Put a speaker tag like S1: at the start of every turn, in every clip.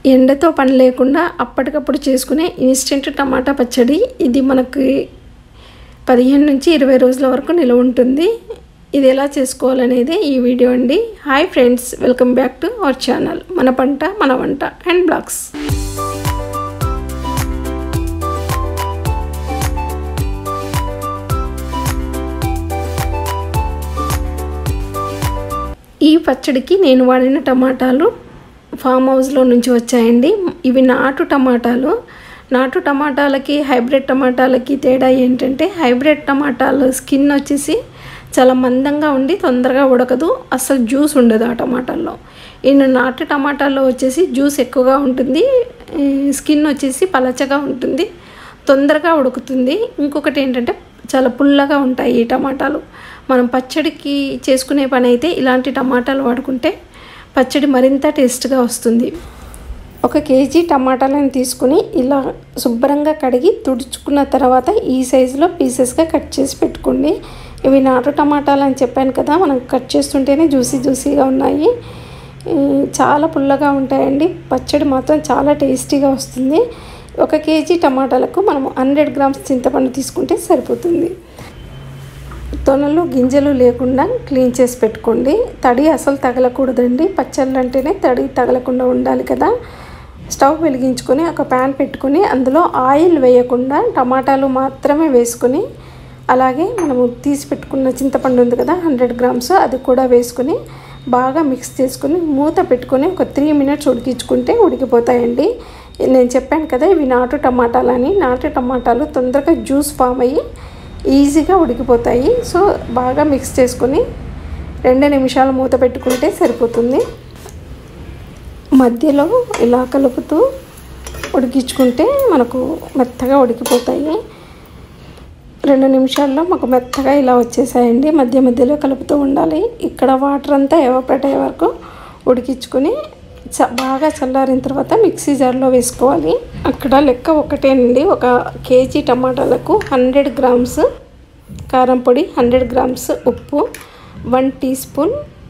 S1: ఎండతో పని లేకుండా అప్పటికప్పుడు చేసుకునే ఇన్స్టెంట్ టమాటా పచ్చడి ఇది మనకి పదిహేను నుంచి ఇరవై రోజుల వరకు నిల్వ ఉంటుంది ఇది ఎలా చేసుకోవాలనేది ఈ వీడియో అండి hi friends welcome back to our channel మన పంట మన వంట అండ్ బ్లాగ్స్ ఈ పచ్చడికి నేను వాడిన టమాటాలు ఫామ్ హౌస్లో నుంచి వచ్చాయండి ఇవి నాటు టమాటాలు నాటు టమాటాలకి హైబ్రిడ్ టమాటాలకి తేడా ఏంటంటే హైబ్రిడ్ టమాటాలు స్కిన్ వచ్చేసి చాలా మందంగా ఉండి తొందరగా ఉడకదు అసలు జ్యూస్ ఉండదు ఆ టమాటాల్లో ఇನ್ನು నాటు టమాటాల్లో వచ్చేసి జ్యూస్ ఎక్కువగా ఉంటుంది స్కిన్ వచ్చేసి పలచగా ఉంటుంది తొందరగా ఉడుకుతుంది ఇంకొకటి ఏంటంటే చాలా పుల్లగా ఉంటాయి ఈ టమాటాలు మనం పచ్చడికి చేసుకునే పని అయితే ఇలాంటి టమాటాలు వాడుకుంటే పచ్చడి మరింత టేస్ట్గా వస్తుంది ఒక కేజీ టమాటాలను తీసుకుని ఇలా శుభ్రంగా కడిగి తుడుచుకున్న తర్వాత ఈ సైజులో పీసెస్గా కట్ చేసి పెట్టుకోండి ఇవి నాటు టమాటాలు అని చెప్పాను కదా మనం కట్ చేస్తుంటేనే జ్యూసీ జ్యూసీగా ఉన్నాయి చాలా పుల్లగా ఉంటాయండి పచ్చడి మాత్రం చాలా టేస్టీగా వస్తుంది ఒక కేజీ టమాటాలకు మనం హండ్రెడ్ గ్రామ్స్ చింతపండు తీసుకుంటే సరిపోతుంది తొనలు గింజలు లేకుండా క్లీన్ చేసి పెట్టుకోండి తడి అసలు తగలకూడదండి పచ్చళ్ళు అంటేనే తడి తగలకుండా ఉండాలి కదా స్టవ్ వెలిగించుకొని ఒక ప్యాన్ పెట్టుకొని అందులో ఆయిల్ వేయకుండా టమాటాలు మాత్రమే వేసుకొని అలాగే మనము తీసి పెట్టుకున్న చింతపండు ఉంది కదా హండ్రెడ్ గ్రామ్స్ అది కూడా వేసుకొని బాగా మిక్స్ చేసుకొని మూత పెట్టుకొని ఒక త్రీ మినిట్స్ ఉడికించుకుంటే ఉడికిపోతాయండి నేను చెప్పాను కదా ఇవి నాటు టమాటాలు అని నాటు టమాటాలు తొందరగా జ్యూస్ ఫామ్ అయ్యి ఈజీగా ఉడికిపోతాయి సో బాగా మిక్స్ చేసుకొని రెండు నిమిషాలు మూత పెట్టుకుంటే సరిపోతుంది మధ్యలో ఇలా కలుపుతూ ఉడికించుకుంటే మనకు మెత్తగా ఉడికిపోతాయి రెండు నిమిషాల్లో మాకు మెత్తగా ఇలా వచ్చేసాయండి మధ్య మధ్యలో కలుపుతూ ఉండాలి ఇక్కడ వాటర్ అంతా ఎవాపరేట్ అయ్యే వరకు ఉడికించుకొని చ బాగా చల్లారిన తర్వాత మిక్సీ జార్లో వేసుకోవాలి అక్కడ లెక్క ఒకటేనండి ఒక కేజీ టమాటాలకు హండ్రెడ్ గ్రామ్స్ కారం పొడి హండ్రెడ్ గ్రామ్స్ ఉప్పు వన్ టీ స్పూన్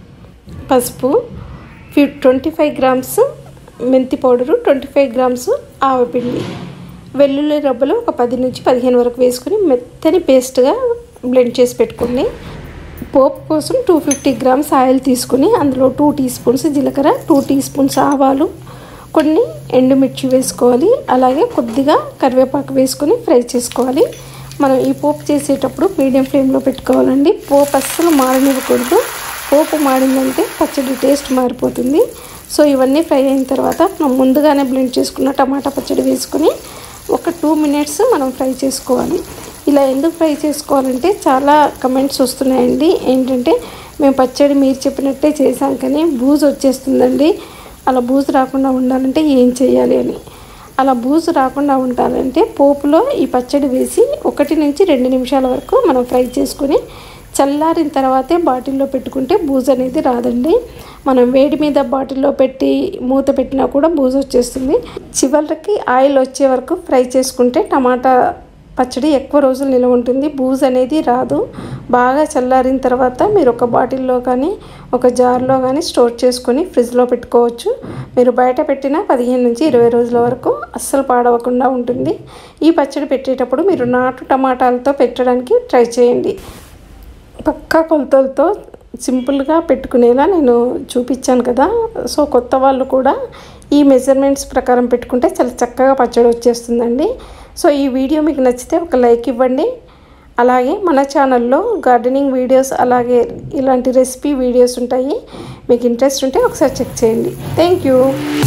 S1: పసుపు ఫి ట్వంటీ ఫైవ్ గ్రామ్స్ మెంతి పౌడరు ట్వంటీ ఫైవ్ గ్రామ్స్ ఆవపిండి వెల్లుల్లి రబ్బలు ఒక పది నుంచి పదిహేను వరకు వేసుకొని మెత్తని పేస్ట్గా బ్లెండ్ చేసి పెట్టుకోండి పోపు కోసం టూ ఫిఫ్టీ గ్రామ్స్ ఆయిల్ తీసుకుని అందులో టూ టీ స్పూన్స్ జీలకర్ర టూ టీ స్పూన్స్ ఆవాలు కొన్ని ఎండుమిర్చి వేసుకోవాలి అలాగే కొద్దిగా కరివేపాకు వేసుకొని ఫ్రై చేసుకోవాలి మనం ఈ పోపు చేసేటప్పుడు మీడియం ఫ్లేమ్లో పెట్టుకోవాలండి పోపు అస్సలు మారనివ్వకూడదు పోపు మాడిందంటే పచ్చడి టేస్ట్ మారిపోతుంది సో ఇవన్నీ ఫ్రై అయిన తర్వాత మనం ముందుగానే బ్లెండ్ చేసుకున్న టమాటా పచ్చడి వేసుకొని ఒక టూ మినిట్స్ మనం ఫ్రై చేసుకోవాలి ఇలా ఎందుకు ఫ్రై చేసుకోవాలంటే చాలా కమెంట్స్ వస్తున్నాయండి ఏంటంటే మేము పచ్చడి మీరు చెప్పినట్టే చేసాం కానీ బూజు వచ్చేస్తుందండి అలా బూజు రాకుండా ఉండాలంటే ఏం చేయాలి అని అలా బూజు రాకుండా ఉండాలంటే పోపులో ఈ పచ్చడి వేసి ఒకటి నుంచి రెండు నిమిషాల వరకు మనం ఫ్రై చేసుకొని చల్లారిన తర్వాతే బాటిల్లో పెట్టుకుంటే బూజు అనేది రాదండి మనం వేడి మీద బాటిల్లో పెట్టి మూత పెట్టినా కూడా బూజు వచ్చేస్తుంది చివరికి ఆయిల్ వచ్చే వరకు ఫ్రై చేసుకుంటే టమాటా పచ్చడి ఎక్కువ రోజులు నిల్వ ఉంటుంది బూజ్ అనేది రాదు బాగా చల్లారిన తర్వాత మీరు ఒక బాటిల్లో కానీ ఒక జార్లో కానీ స్టోర్ చేసుకొని ఫ్రిడ్జ్లో పెట్టుకోవచ్చు మీరు బయట పెట్టిన పదిహేను నుంచి ఇరవై రోజుల వరకు అస్సలు పాడవకుండా ఉంటుంది ఈ పచ్చడి పెట్టేటప్పుడు మీరు నాటు టమాటాలతో పెట్టడానికి ట్రై చేయండి పక్కా కొలతలతో సింపుల్గా పెట్టుకునేలా నేను చూపించాను కదా సో కొత్త వాళ్ళు కూడా ఈ మెజర్మెంట్స్ ప్రకారం పెట్టుకుంటే చాలా చక్కగా పచ్చడి వచ్చేస్తుందండి సో ఈ వీడియో మీకు నచ్చితే ఒక లైక్ ఇవ్వండి అలాగే మన ఛానల్లో గార్డెనింగ్ వీడియోస్ అలాగే ఇలాంటి రెసిపీ వీడియోస్ ఉంటాయి మీకు ఇంట్రెస్ట్ ఉంటే ఒకసారి చెక్ చేయండి థ్యాంక్ యూ